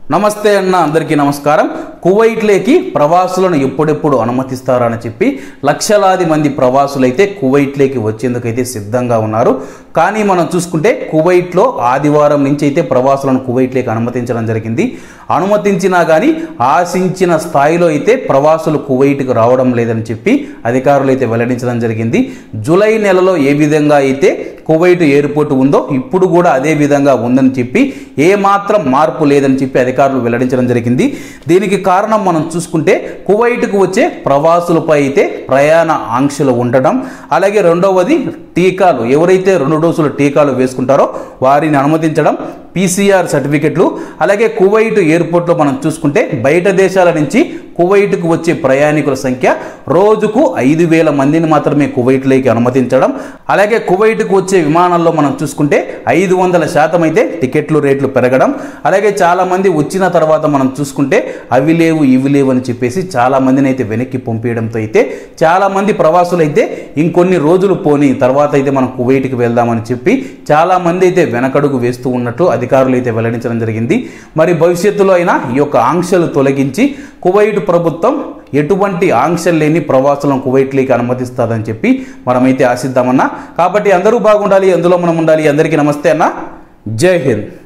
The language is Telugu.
నమస్తే అన్న అందరికీ నమస్కారం కువైట్లేకి ప్రవాసులను ఎప్పుడెప్పుడు అనుమతిస్తారని చెప్పి లక్షలాది మంది ప్రవాసులైతే కువైట్లేకి వచ్చేందుకైతే సిద్ధంగా ఉన్నారు కానీ మనం చూసుకుంటే కువైట్లో ఆదివారం నుంచి అయితే ప్రవాసులను కువైట్లేకి అనుమతించడం జరిగింది అనుమతించినా కానీ ఆశించిన స్థాయిలో అయితే ప్రవాసులు కువైట్కు రావడం లేదని చెప్పి అధికారులు అయితే వెల్లడించడం జరిగింది జూలై నెలలో ఏ విధంగా అయితే కువైట్ ఎయిర్పోర్ట్ ఉందో ఇప్పుడు కూడా అదే విధంగా ఉందని చెప్పి ఏ మాత్రం మార్పు లేదని చెప్పి అధికారులు వెల్లడించడం జరిగింది దీనికి కారణం మనం చూసుకుంటే కువైట్కు వచ్చే ప్రవాసులపై అయితే ప్రయాణ ఆంక్షలు ఉండడం అలాగే రెండవది టీకాలు ఎవరైతే రెండు డోసులు టీకాలు వేసుకుంటారో వారిని అనుమతించడం పీసీఆర్ సర్టిఫికెట్లు అలాగే కువైట్ ఎయిర్పోర్ట్లో మనం చూసుకుంటే బయట దేశాల నుంచి కువైట్కు వచ్చే ప్రయాణికుల సంఖ్య రోజుకు ఐదు వేల మందిని మాత్రమే కువైట్లోకి అనుమతించడం అలాగే కువైట్కు వచ్చే విమానాల్లో మనం చూసుకుంటే ఐదు వందల శాతం అయితే టికెట్లు రేట్లు పెరగడం అలాగే చాలామంది వచ్చిన తర్వాత మనం చూసుకుంటే అవి లేవు ఇవి లేవు అని చెప్పేసి చాలా మందిని అయితే వెనక్కి పంపించడంతో అయితే చాలామంది ప్రవాసులు అయితే ఇంకొన్ని రోజులు పోని తర్వాత అయితే మనం కువైట్కి వెళ్దామని చెప్పి చాలామంది అయితే వెనకడుగు వేస్తూ ఉన్నట్లు అధికారులు అయితే వెల్లడించడం జరిగింది మరి భవిష్యత్తులో అయినా ఈ యొక్క ఆంక్షలు తొలగించి కువైట్ ప్రభుత్వం ఎటువంటి ఆంక్షలు లేని ప్రవాసులను కువైట్లోకి అనుమతిస్తుందని చెప్పి మనమైతే ఆశిద్దామన్నా కాబట్టి అందరూ బాగుండాలి అందులో మనం ఉండాలి అందరికీ నమస్తే అన్న జై హింద్